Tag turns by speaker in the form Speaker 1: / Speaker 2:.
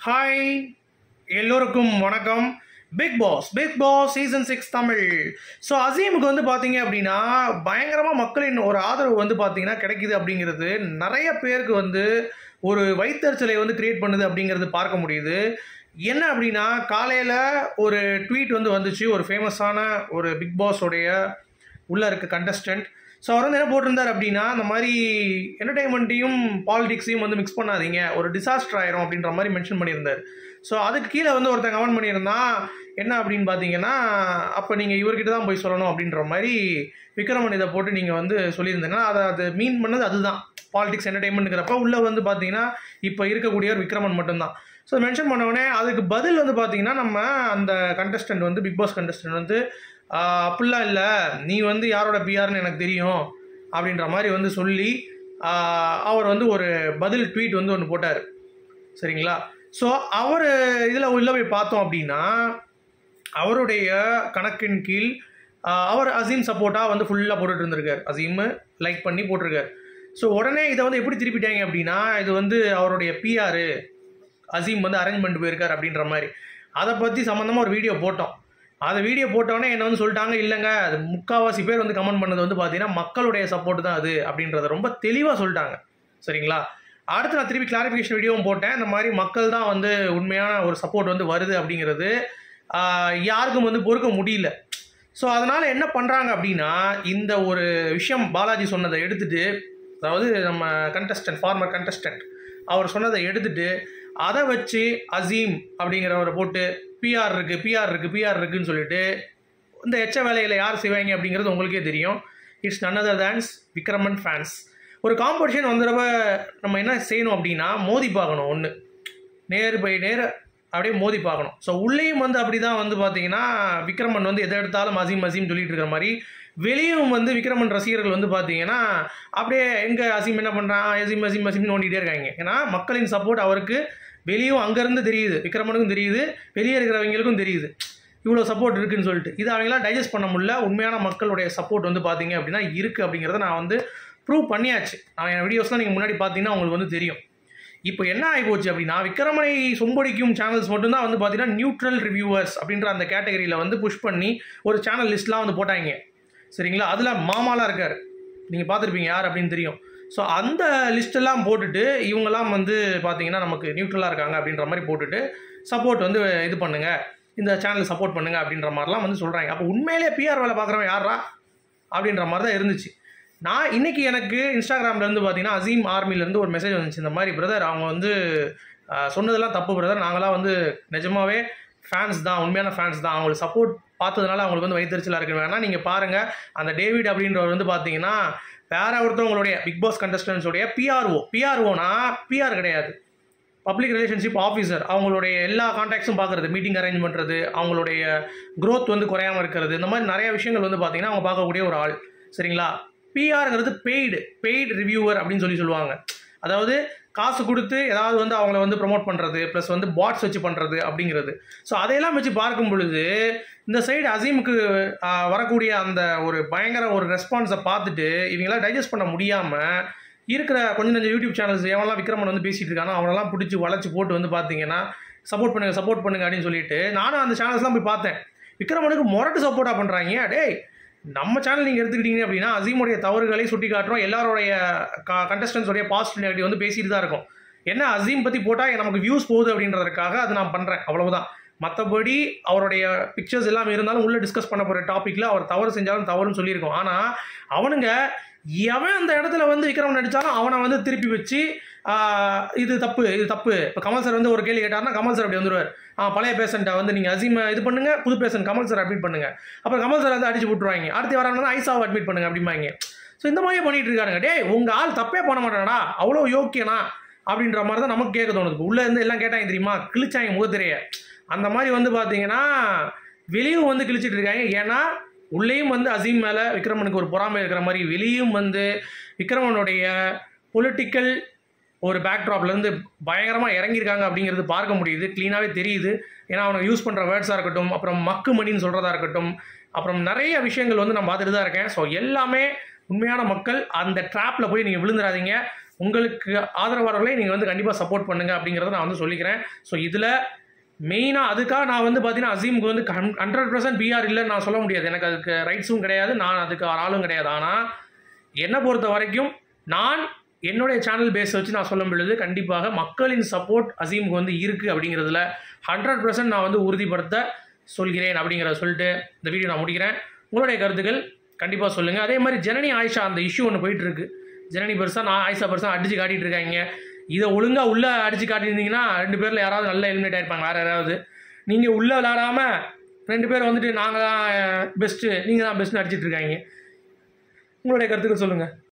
Speaker 1: hi எல்லோருக்கும் வணக்கம் Bigg Boss Bigg Boss season six Tamil so அசீமுக்கு வந்து பார்த்தீங்க அப்படின்னா பயங்கரமாக மக்களின் ஒரு ஆதரவு வந்து பார்த்தீங்கன்னா கிடைக்குது அப்படிங்கிறது நிறைய பேருக்கு வந்து ஒரு வைத்தறிச்சலை வந்து கிரியேட் பண்ணுது அப்படிங்கிறது பார்க்க முடியுது என்ன அப்படின்னா காலையில் ஒரு ட்வீட் வந்து வந்துச்சு ஒரு ஃபேமஸான ஒரு பிக் பாஸோடைய உள்ளே இருக்க கண்டஸ்டன்ட் ஸோ அவர் வந்து என்ன போட்டிருந்தார் அப்படின்னா இந்த மாதிரி என்டர்டைன்மெண்ட்டையும் பாலிடிக்ஸையும் வந்து மிக்ஸ் பண்ணாதீங்க ஒரு டிசாஸ்டர் ஆயிரும் அப்படின்ற மாதிரி மென்ஷன் பண்ணியிருந்தார் ஸோ அதுக்கு கீழே வந்து ஒருத்தன் கமெண்ட் பண்ணியிருந்தான் என்ன அப்படின்னு பார்த்தீங்கன்னா அப்போ நீங்கள் இவர்கிட்ட தான் போய் சொல்லணும் அப்படின்ற மாதிரி விக்ரமன் இதை போட்டு நீங்கள் வந்து சொல்லியிருந்தீங்கன்னா அதை அது மீன் பண்ணது அதுதான் பாலிடிக்ஸ் என்டர்டைன்மெண்ட்டுங்கிறப்ப உள்ளே வந்து பார்த்தீங்கன்னா இப்போ இருக்கக்கூடியவர் விக்ரமன் மட்டும்தான் ஸோ மென்ஷன் பண்ணவுடனே அதுக்கு பதில் வந்து பார்த்தீங்கன்னா நம்ம அந்த கண்டஸ்டன்ட் வந்து பிக் பாஸ் கண்டஸ்டன்ட் வந்து ஆஹ் அப்படிலாம் இல்லை நீ வந்து யாரோட பிஆர்னு எனக்கு தெரியும் அப்படின்ற மாதிரி வந்து சொல்லி ஆஹ் அவர் வந்து ஒரு பதில் ட்வீட் வந்து ஒன்று போட்டார் சரிங்களா ஸோ அவர் இதில் உள்ள போய் பார்த்தோம் அப்படின்னா அவருடைய கணக்கின் கீழ் ஆஹ் அவர் அசீம் சப்போர்ட்டாக வந்து ஃபுல்லாக போட்டுட்டு இருந்திருக்கார் அசீம் லைக் பண்ணி போட்டிருக்கார் ஸோ உடனே இதை வந்து எப்படி திருப்பிட்டாங்க அப்படின்னா இது வந்து அவருடைய பிஆர் அசீம் வந்து அரேஞ்ச் பண்ணிட்டு போயிருக்கார் அப்படின்ற மாதிரி அதை பற்றி சம்மந்தமாக ஒரு வீடியோ போட்டோம் அதை வீடியோ போட்டோன்னே என்ன வந்து சொல்லிட்டாங்க இல்லைங்க அது முக்கால்வாசி பேர் வந்து கமெண்ட் பண்ணது வந்து பார்த்தீங்கன்னா மக்களுடைய சப்போர்ட் தான் அது அப்படின்றத ரொம்ப தெளிவாக சொல்லிட்டாங்க சரிங்களா அடுத்து நான் திருப்பி கிளாரிஃபிகேஷன் வீடியோவும் போட்டேன் இந்த மாதிரி மக்கள் தான் வந்து உண்மையான ஒரு சப்போர்ட் வந்து வருது அப்படிங்கிறது ஆஹ், யாருக்கும் வந்து பொறுக்க முடியல ஸோ அதனால் என்ன பண்ணுறாங்க அப்படின்னா இந்த ஒரு விஷயம் பாலாஜி சொன்னதை எடுத்துட்டு அதாவது நம்ம கண்டஸ்டன்ட் ஃபார்மர் கண்டஸ்டன்ட் அவர் சொன்னதை எடுத்துட்டு அதை வச்சு அசீம் அப்படிங்கிறவரை போட்டு பிஆர் இருக்குது பிஆர் இருக்குது பிஆர் இருக்குன்னு சொல்லிட்டு இந்த எச்ச வேலைகளை யார் செய்வாங்க அப்படிங்கிறது உங்களுக்கே தெரியும் it's none other than Vikraman fans ஒரு காம்படிஷன் வந்துடுறப்ப நம்ம என்ன செய்யணும் அப்படின்னா மோதி பார்க்கணும் ஒன்று நேர் பை நேர் அப்படியே மோதி பார்க்கணும் ஸோ உள்ளேயும் வந்து அப்படி தான் வந்து பார்த்தீங்கன்னா விக்ரமன் வந்து எதை எடுத்தாலும் அசீம் அசீம் சொல்லிட்டு இருக்கிற மாதிரி வெளியும் வந்து விக்ரமன் ரசிகர்கள் வந்து பார்த்தீங்கன்னா அப்படியே எங்கே அசீம் என்ன பண்ணுறான் அசீம் அசீம் அசீம் நோண்டிகிட்டே இருக்காங்க ஏன்னா மக்களின் சப்போர்ட் அவருக்கு வெளியும் அங்கேருந்து தெரியுது விக்ரமனுக்கும் தெரியுது வெளியே இருக்கிறவங்களுக்கும் தெரியுது இவ்வளோ சப்போர்ட் இருக்குன்னு சொல்லிட்டு இது அவங்களாம் டைஜஸ்ட் பண்ண முடியல உண்மையான மக்களுடைய சப்போர்ட் வந்து பார்த்தீங்க அப்படின்னா இருக்குது அப்படிங்கிறத நான் வந்து ப்ரூவ் பண்ணியாச்சு நான் என் வீடியோஸ்லாம் நீங்கள் முன்னாடி பார்த்தீங்கன்னா உங்களுக்கு வந்து தெரியும் இப்போ என்ன ஆகி போச்சு அப்படின்னா விக்ரமனை சொம்படிக்கும் சேனல்ஸ் மட்டும்தான் வந்து பார்த்தீங்கன்னா நியூட்ரல் ரிவ்யூவர்ஸ் அப்படின்ற அந்த கேட்டகரியில் வந்து புஷ் பண்ணி ஒரு சேனல் லிஸ்ட்லாம் வந்து போட்டாங்க சரிங்களா அதில் மாமாலாம் இருக்கார் நீங்கள் பார்த்துருப்பீங்க யார் அப்படின்னு தெரியும் ஸோ அந்த லிஸ்ட்டெல்லாம் போட்டுட்டு இவங்கெல்லாம் வந்து பார்த்தீங்கன்னா நமக்கு நியூட்ரலாக இருக்காங்க அப்படின்ற மாதிரி போட்டுட்டு சப்போர்ட் வந்து இது பண்ணுங்க இந்த சேனல் சப்போர்ட் பண்ணுங்க அப்படின்ற மாதிரிலாம் வந்து சொல்கிறாங்க அப்போ உண்மையிலே பிஆர் வேலை பார்க்குறவன் யாரா அப்படின்ற மாதிரி தான் இருந்துச்சு நான் இன்னைக்கு எனக்கு இன்ஸ்டாகிராம்லேருந்து பார்த்தீங்கன்னா அசீம் ஆர்மிலேருந்து ஒரு மெசேஜ் வந்துச்சு இந்த மாதிரி பிரதர் அவங்க வந்து ஆஹ், சொன்னதெல்லாம் தப்பு பிரதர் நாங்களாம் வந்து நிஜமாவே ஃபேன்ஸ் தான் உண்மையான ஃபேன்ஸ் தான் அவங்களுக்கு சப்போர்ட் பார்த்ததுனால அவங்களுக்கு வந்து வைத்தறிச்சலாக இருக்க வேணாம் நீங்கள் பாருங்கள் அந்த டேவிட் அப்படின்றவர் வந்து பார்த்தீங்கன்னா வேற ஒருத்தவங்களுடைய பிக் பாஸ் கண்டஸ்டன்ஸோடைய பிஆர்ஓ பிஆர்ஓனா பிஆர் கிடையாது பப்ளிக் ரிலேஷன்ஷிப் ஆஃபீஸர் அவங்களுடைய எல்லா கான்டாக்ட்ஸும் பார்க்குறது மீட்டிங் அரேஞ்ச் பண்ணுறது அவங்களுடைய growth வந்து குறையாமல் இருக்கிறது இந்த மாதிரி நிறைய விஷயங்கள் வந்து பார்த்தீங்கன்னா அவங்க பார்க்கக்கூடிய ஒரு ஆள் சரிங்களா பிஆர்ங்கிறது பெய்டு பெய்டு ரிவ்யூவர் அப்படின்னு சொல்லி சொல்லுவாங்க அதாவது காசு கொடுத்து ஏதாவது வந்து அவங்கள வந்து ப்ரொமோட் பண்ணுறது ப்ளஸ் வந்து பாட்ஸ் வச்சு பண்ணுறது அப்படிங்கிறது ஸோ அதையெல்லாம் வச்சு பார்க்கும் பொழுது இந்த சைடு அசீமுக்கு ஆஹ், வரக்கூடிய அந்த ஒரு பயங்கர ஒரு ரெஸ்பான்ஸை பார்த்துட்டு இவங்களாம் டைஜஸ்ட் பண்ண முடியாமல் இருக்கிற கொஞ்சம் கொஞ்சம் யூடியூப் சேனல்ஸ் எவன்லாம் விக்ரமன் வந்து பேசிட்டு இருக்கானோ அவனெல்லாம் பிடிச்சி வளைச்சு போட்டு வந்து பார்த்தீங்கன்னா சப்போர்ட் பண்ணுங்க சப்போர்ட் பண்ணுங்க அப்படின்னு சொல்லிட்டு நானும் அந்த சேனல்ஸ்லாம் போய் பார்த்தேன் விக்ரமனுக்கு முரட்டு சப்போர்ட்டாக பண்ணுறாங்க டேய் நம்ம சேனல் நீங்கள் எடுத்துக்கிட்டீங்க அப்படின்னா அசீமுடைய தவறுகளை சுட்டி காட்டுறோம் எல்லாருடைய கண்டஸ்டன்ஸோடைய பாசிட்டிவ் நெகட்டிவ் வந்து பேசிட்டு தான் இருக்கும் என்ன அசீம் பற்றி போட்டால் நமக்கு வியூஸ் போகுது அப்படின்றதுக்காக அது நான் பண்ணுறேன் அவ்வளவுதான் மற்றபடி அவருடைய பிக்சர்ஸ் எல்லாமே இருந்தாலும் உள்ளே டிஸ்கஸ் பண்ண போகிற டாப்பிக்கில் அவர் தவறு செஞ்சாலும் தவறுன்னு சொல்லியிருக்கோம் ஆனால் அவனுங்க எவன் அந்த இடத்துல வந்து விக்ரம் நடித்தாலும் அவனை வந்து திருப்பி வச்சு ஆஹ், இது தப்பு இது தப்பு இப்போ கமல் சார் வந்து ஒரு கேள்வி கேட்டார்னா கமல் சார் அப்படி வந்துருவார் ஆ பழைய பேஷண்ட்டை வந்து நீங்கள் அசீம் இது பண்ணுங்க புது பேஷண்ட் கமல் சார் அட்மிட் பண்ணுங்க அப்புறம் கமல் சார் வந்து அடிச்சு விட்டுருவாங்க அடுத்து வரவங்க ஐசாவை அட்மிட் பண்ணுங்க அப்படிம்பாங்க ஸோ இந்த மாதிரியே பண்ணிட்டு இருக்கானுங்க டேய் உங்கள் ஆள் தப்பே பண்ண மாட்டானடா அவ்வளோ யோக்கியனா அப்படின்ற மாதிரி தான் நமக்கு கேட்க தோணுது இப்போ உள்ளே இருந்து எல்லாம் கேட்டாங்க தெரியுமா கிழிச்சாங்க முகத்திரைய அந்த மாதிரி வந்து பார்த்தீங்கன்னா வெளியும் வந்து கிழிச்சிட்டு இருக்காங்க ஏன்னா உள்ளேயும் வந்து அசீம் மேலே விக்ரமனுக்கு ஒரு பொறாமை இருக்கிற மாதிரி வெளியும் வந்து விக்ரமனுடைய பொலிட்டிக்கல் ஒரு பேக்ட்ராப்லேருந்து பயங்கரமாக இறங்கியிருக்காங்க அப்படிங்கிறது பார்க்க முடியுது க்ளீனாகவே தெரியுது ஏன்னா அவனுக்கு யூஸ் பண்ணுற வேர்ட்ஸாக இருக்கட்டும் அப்புறம் மக்கு மணின்னு சொல்கிறதா இருக்கட்டும் அப்புறம் நிறைய விஷயங்கள் வந்து நான் பார்த்துட்டு தான் இருக்கேன் ஸோ எல்லாமே உண்மையான மக்கள் அந்த ட்ராப்பில் போய் நீங்கள் விழுந்துடாதீங்க உங்களுக்கு ஆதரவாளர்களை நீங்கள் வந்து கண்டிப்பாக சப்போர்ட் பண்ணுங்கள் அப்படிங்கிறத நான் வந்து சொல்லிக்கிறேன் ஸோ இதில் மெயினாக அதுக்காக நான் வந்து பார்த்தீங்கன்னா அசீமுக்கு வந்து ஹண்ட்ரட் பர்சன்ட் பிஆர் இல்லைன்னு நான் சொல்ல முடியாது எனக்கு அதுக்கு ரைட்ஸும் கிடையாது நான் அதுக்கு ஆளும் கிடையாது ஆனால் என்னை பொறுத்த வரைக்கும் நான் என்னுடைய சேனல் பேஸை வச்சு நான் சொல்லும் பொழுது கண்டிப்பாக மக்களின் சப்போர்ட் அசீமுக்கு வந்து இருக்குது அப்படிங்கிறதுல ஹண்ட்ரட் பர்சன்ட் நான் வந்து உறுதிப்படுத்த சொல்கிறேன் அப்படிங்கிறத சொல்லிட்டு இந்த வீடியோ நான் முடிக்கிறேன் உங்களுடைய கருத்துக்கள் கண்டிப்பாக சொல்லுங்கள் அதே மாதிரி ஜனனி ஆயிஷா அந்த இஷ்யூ ஒன்று போயிட்டு இருக்கு ஜனனி பெருசாக நான் ஆயிஷா பெருசாக அடிச்சு காட்டிட்டு இருக்காங்க இதை ஒழுங்காக உள்ளே அடிச்சு காட்டியிருந்தீங்கன்னா ரெண்டு பேரில் யாராவது நல்லா எலிமினேட் ஆயிருப்பாங்க வேறு யாராவது நீங்கள் உள்ளே விளாடாமல் ரெண்டு பேர் வந்துட்டு நாங்கள் தான் பெஸ்ட்டு நீங்கள் தான் பெஸ்ட்டுன்னு அடிச்சிட்டு இருக்காங்க உங்களுடைய கருத்துக்கள் சொல்லுங்கள்